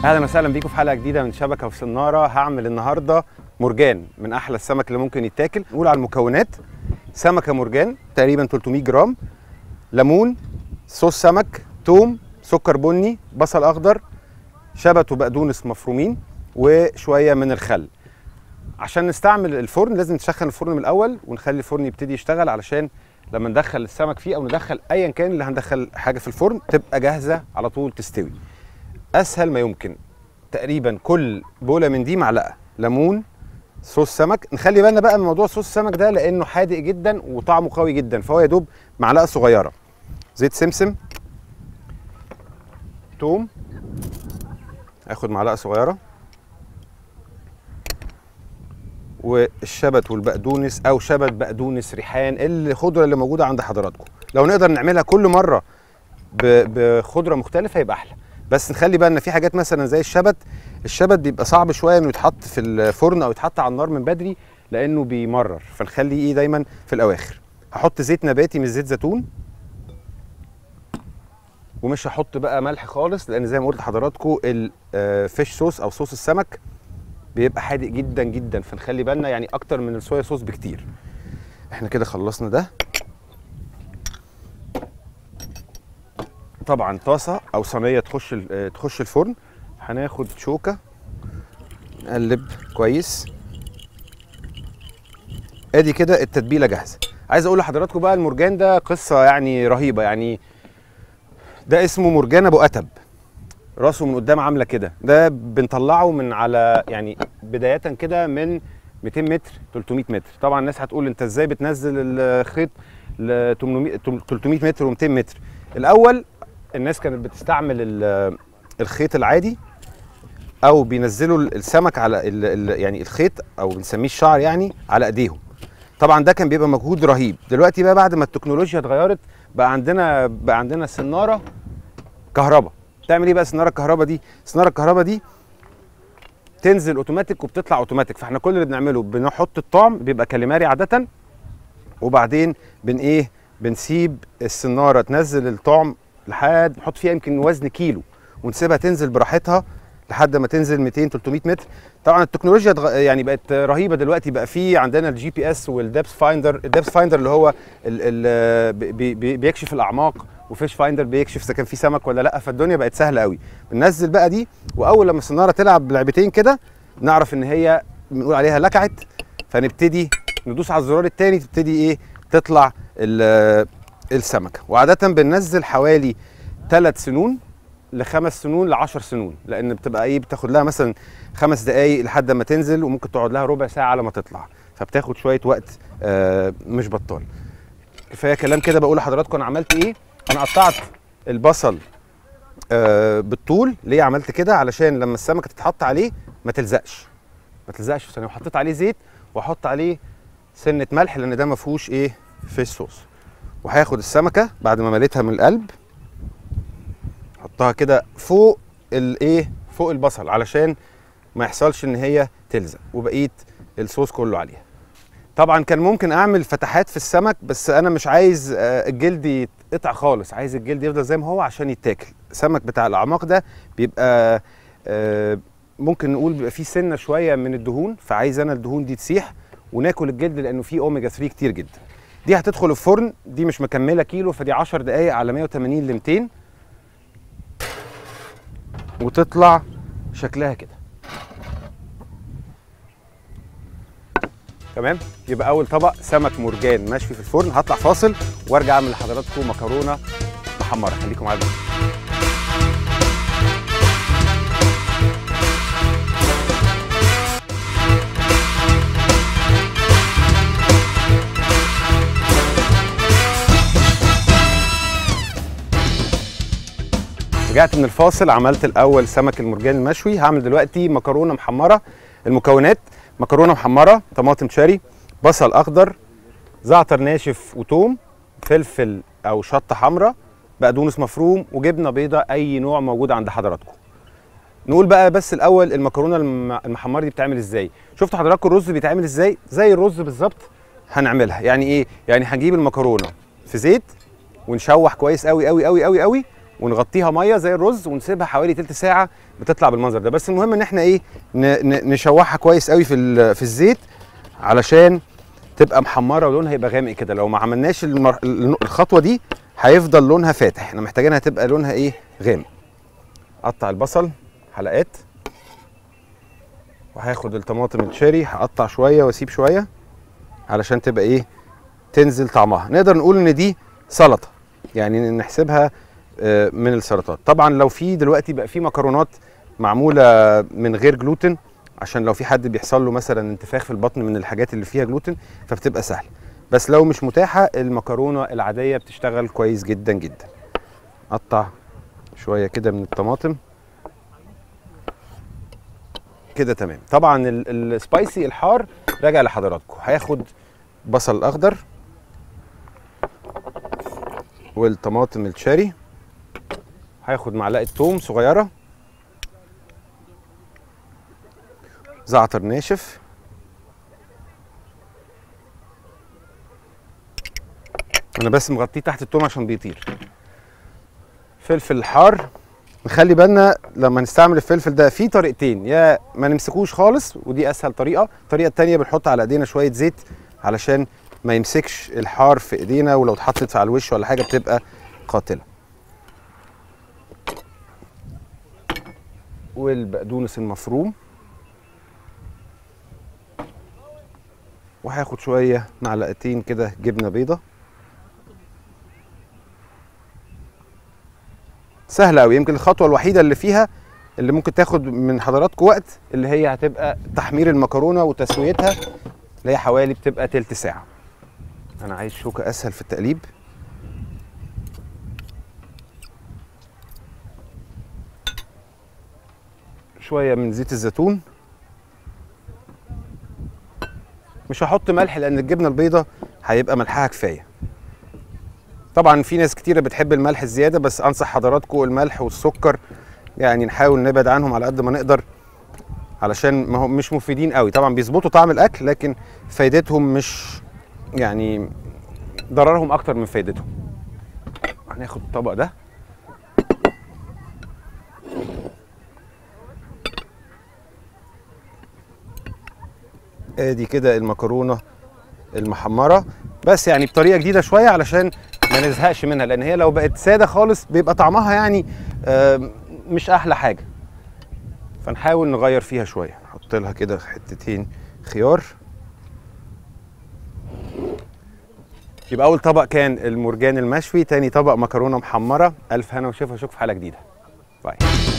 اهلا وسهلا بيكم في حلقه جديده من شبكه وسناره هعمل النهارده مرجان من احلى السمك اللي ممكن يتاكل نقول على المكونات سمكه مرجان تقريبا 300 جرام ليمون صوص سمك توم سكر بني بصل اخضر شبت وبقدونس مفرومين وشويه من الخل عشان نستعمل الفرن لازم نسخن الفرن من الاول ونخلي الفرن يبتدي يشتغل علشان لما ندخل السمك فيه او ندخل ايا كان اللي هندخل حاجه في الفرن تبقى جاهزه على طول تستوي اسهل ما يمكن تقريبا كل بوله من دي معلقه ليمون صوص سمك نخلي بالنا بقى من موضوع صوص السمك ده لانه حادق جدا وطعمه قوي جدا فهو يا دوب معلقه صغيره زيت سمسم توم اخد معلقه صغيره والشبت والبقدونس او شبت بقدونس ريحان الخضره اللي موجوده عند حضراتكم لو نقدر نعملها كل مره ب- بخضره مختلفه يبقى احلى بس نخلي بالنا في حاجات مثلا زي الشبت الشبت بيبقى صعب شويه انه يتحط في الفرن او يتحط على النار من بدري لانه بيمرر فنخلي ايه دايما في الاواخر هحط زيت نباتي مش زيت زيتون ومش هحط بقى ملح خالص لان زي ما قلت لحضراتكم الفيش صوص او صوص السمك بيبقى حادق جدا جدا فنخلي بالنا يعني اكتر من الصويا صوص بكتير احنا كده خلصنا ده طبعا طاسه او صينيه تخش ال- آه، تخش الفرن هناخد شوكه نقلب كويس ادي كده التتبيله جاهزه عايز اقول لحضراتكم بقى المرجان ده قصه يعني رهيبه يعني ده اسمه مرجان ابو اتب راسه من قدام عامله كده ده بنطلعه من على يعني بدايه كده من 200 متر 300 متر طبعا الناس هتقول انت ازاي بتنزل الخيط ل 800 300 متر و200 متر الاول الناس كانت بتستعمل ال- الخيط العادي او بينزلوا السمك على ال ال يعني الخيط او بنسميه الشعر يعني على ايديهم طبعا ده كان بيبقى مجهود رهيب دلوقتي بقى بعد ما التكنولوجيا اتغيرت بقى عندنا بقى عندنا سناره كهرباء تعمل ايه بقى السناره الكهرباء دي السناره الكهرباء دي تنزل اوتوماتيك وبتطلع اوتوماتيك فاحنا كل اللي بنعمله بنحط الطعم بيبقى كاليماري عاده وبعدين بن ايه بنسيب السناره تنزل الطعم لحد نحط فيها يمكن وزن كيلو ونسيبها تنزل براحتها لحد ما تنزل 200 300 متر طبعا التكنولوجيا اتغ- يعني بقت رهيبه دلوقتي بقى في عندنا الجي بي اس والدبس فايندر الدبس فايندر اللي هو ال ال بي بي بيكشف الاعماق وفيش فايندر بيكشف اذا كان في سمك ولا لا فالدنيا بقت سهله قوي بننزل بقى دي واول لما السناره تلعب لعبتين كده نعرف ان هي بنقول عليها لكعت فنبتدي ندوس على الزرار التاني تبتدي ايه تطلع ال- السمكه وعاده بننزل حوالي ثلاث سنون لخمس سنون لعشر سنون لان بتبقى ايه بتاخد لها مثلا خمس دقائق لحد ما تنزل وممكن تقعد لها ربع ساعه على ما تطلع فبتاخد شويه وقت آه مش بطال كفايه كلام كده بقول لحضراتكم انا عملت ايه انا قطعت البصل آه بالطول ليه عملت كده علشان لما السمكه تتحط عليه ما تلزقش ما تلزقش في ثانيه وحطيت عليه زيت واحط عليه سنه ملح لان ده ما فيهوش ايه فيش صوص وهاخد السمكه بعد ما مليتها من القلب احطها كده فوق الايه فوق البصل علشان ما يحصلش ان هي تلزق وبقيت الصوص كله عليها طبعا كان ممكن اعمل فتحات في السمك بس انا مش عايز آه، الجلد يتقطع خالص عايز الجلد يفضل زي ما هو عشان يتاكل السمك بتاع الاعماق ده بيبقى آه، ممكن نقول بيبقى فيه سنه شويه من الدهون فعايز انا الدهون دي تسيح وناكل الجلد لانه فيه اوميجا 3 كتير جدا دي هتدخل الفرن دي مش مكمله كيلو فدي 10 دقائق على 180 ل 200 وتطلع شكلها كده تمام يبقى اول طبق سمك مرجان مشوي في الفرن هطلع فاصل وارجع اعمل لحضراتكم مكرونه محمره خليكم معايا رجعت من الفاصل عملت الاول سمك المرجان المشوي هعمل دلوقتي مكرونه محمره المكونات مكرونه محمره طماطم شاري بصل اخضر زعتر ناشف وتوم فلفل او شطه حمراء بقدونس مفروم وجبنه بيضه اي نوع موجود عند حضراتكم نقول بقى بس الاول المكرونه الم- المحمره دي بتتعمل ازاي شفتوا حضراتكم الرز بيتعمل ازاي زي الرز بالظبط هنعملها يعني ايه يعني هنجيب المكرونه في زيت ونشوح كويس قوي قوي قوي قوي قوي ونغطيها ميه زي الرز ونسيبها حوالي تلت ساعه بتطلع بالمنظر ده بس المهم ان احنا ايه ن- ن- نشوحها كويس قوي في ال- في الزيت علشان تبقى محمره ولونها يبقى غامق كده لو ما عملناش المر... الخطوه دي هيفضل لونها فاتح احنا محتاجينها تبقى لونها ايه غامق قطع البصل حلقات وهاخد الطماطم الشيري هقطع شويه واسيب شويه علشان تبقى ايه تنزل طعمها نقدر نقول ان دي سلطه يعني نحسبها آه، من السلطات طبعا لو في دلوقتي بقى في مكرونات معموله من غير جلوتين عشان لو في حد بيحصل له مثلا انتفاخ في البطن من الحاجات اللي فيها جلوتين فبتبقى سهله بس لو مش متاحه المكرونه العاديه بتشتغل كويس جدا جدا قطع شويه كده من الطماطم كده تمام طبعا ال- السبايسي الحار راجع لحضراتكم هياخد بصل اخضر والطماطم الشاري هاخد معلقه توم صغيره زعتر ناشف انا بس مغطيه تحت التوم عشان بيطير فلفل حار نخلي بالنا لما نستعمل الفلفل ده في طريقتين يا ما نمسكوش خالص ودي اسهل طريقه الطريقه التانية بنحط على ايدينا شويه زيت علشان ما يمسكش الحار في ايدينا ولو اتحطت على الوش ولا حاجه بتبقى قاتله والبقدونس المفروم وهاخد شويه معلقتين كده جبنه بيضه سهله قوي يمكن الخطوه الوحيده اللي فيها اللي ممكن تاخد من حضراتكم وقت اللي هي هتبقى تحمير المكرونه وتسويتها اللي هي حوالي بتبقى تلت ساعه انا عايز شوكه اسهل في التقليب شويه من زيت الزيتون مش هحط ملح لان الجبنه البيضه هيبقى ملحها كفايه طبعا في ناس كتيره بتحب الملح الزياده بس انصح حضراتكم الملح والسكر يعني نحاول نبعد عنهم على قد ما نقدر علشان ما هم مش مفيدين قوي طبعا بيظبطوا طعم الاكل لكن فايدتهم مش يعني ضررهم اكتر من فايدتهم هناخد الطبق ده ادي كده المكرونه المحمره بس يعني بطريقه جديده شويه علشان ما نزهقش منها لان هي لو بقت ساده خالص بيبقى طعمها يعني آم، مش احلى حاجه فنحاول نغير فيها شويه نحط لها كده حتتين خيار يبقى اول طبق كان المرجان المشوي تاني طبق مكرونه محمره الف هنا وشفا اشوفكم في حلقه جديده باي